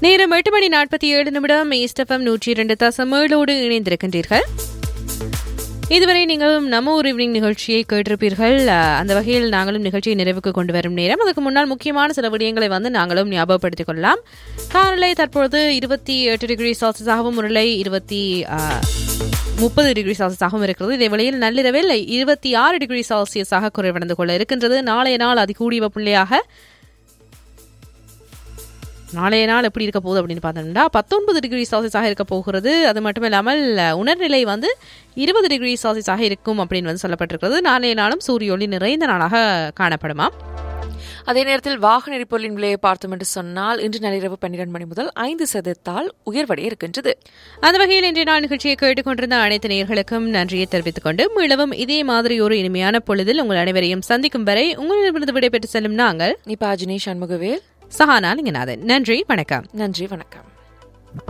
நேரம் எட்டு மணி நாற்பத்தி ஏழு நிமிடம் ஈஸ்டஃபம் நூற்றி இரண்டு தசம் ஏழோடு இணைந்திருக்கின்றீர்கள் இதுவரை நீங்களும் நம்ம ஒரு ஈவினிங் நிகழ்ச்சியை கேட்டிருப்பீர்கள் அஹ், அந்த வகையில் நாங்களும் நிகழ்ச்சியை நிறைவுக்கு கொண்டு வரும் நேரம் அதுக்கு முன்னால் முக்கியமான சில விடயங்களை வந்து நாங்களும் ஞாபகப்படுத்திக் கொள்ளலாம் காலநிலை தற்பொழுது இருபத்தி எட்டு டிகிரி செல்சியஸாகவும் உருளை இருபத்தி அஹ், முப்பது டிகிரி செல்சியஸாகவும் இருக்கிறது இதே வேளையில் நள்ளிரவில் இருபத்தி ஆறு டிகிரி செல்சியஸாக குறைவடைந்து கொள்ள இருக்கின்றது நாளைய நாள் அதிகூடிய வெப்பநிலையாக நாளைய நாள் எப்படி இருக்க போகுது அப்படின்னு பார்த்தோம்னா பத்தொன்பது டிகிரி செல்சியஸாக இருக்க போகிறது அது மட்டும் இல்லாமல் அஹ், உணர்நிலை வந்து இருபது டிகிரி செல்சியஸாக இருக்கும் அப்படின்னு வந்து சொல்லப்பட்டிருக்கிறது நாளைய நாளும் சூரிய ஒளி நிறைந்த நாளாக காணப்படுமா அதே நேரத்தில் வாகன எரிபொருளின் விலையை பார்த்தோம் என்று சொன்னால் இன்று நள்ளிரவு பன்னிரண்டு மணி முதல் ஐந்து சதத்தால் உயர்வடைய இருக்கின்றது அந்த வகையில் இன்றைய நாள் நிகழ்ச்சியை கேட்டுக்கொண்டிருந்த அனைத்து நேயர்களுக்கும் நன்றியை தெரிவித்துக் கொண்டு மீளவும் இதே மாதிரி ஒரு இனிமையான பொழுதில் உங்கள் அனைவரையும் சந்திக்கும் வரை உங்களிடமிருந்து விடைபெற்று செல்லும் நாங்கள் நிபா அஜினி சண்முகவேல் சஹானா லிங்கநாதன் நன்றி வணக்கம் நன்றி வணக்கம்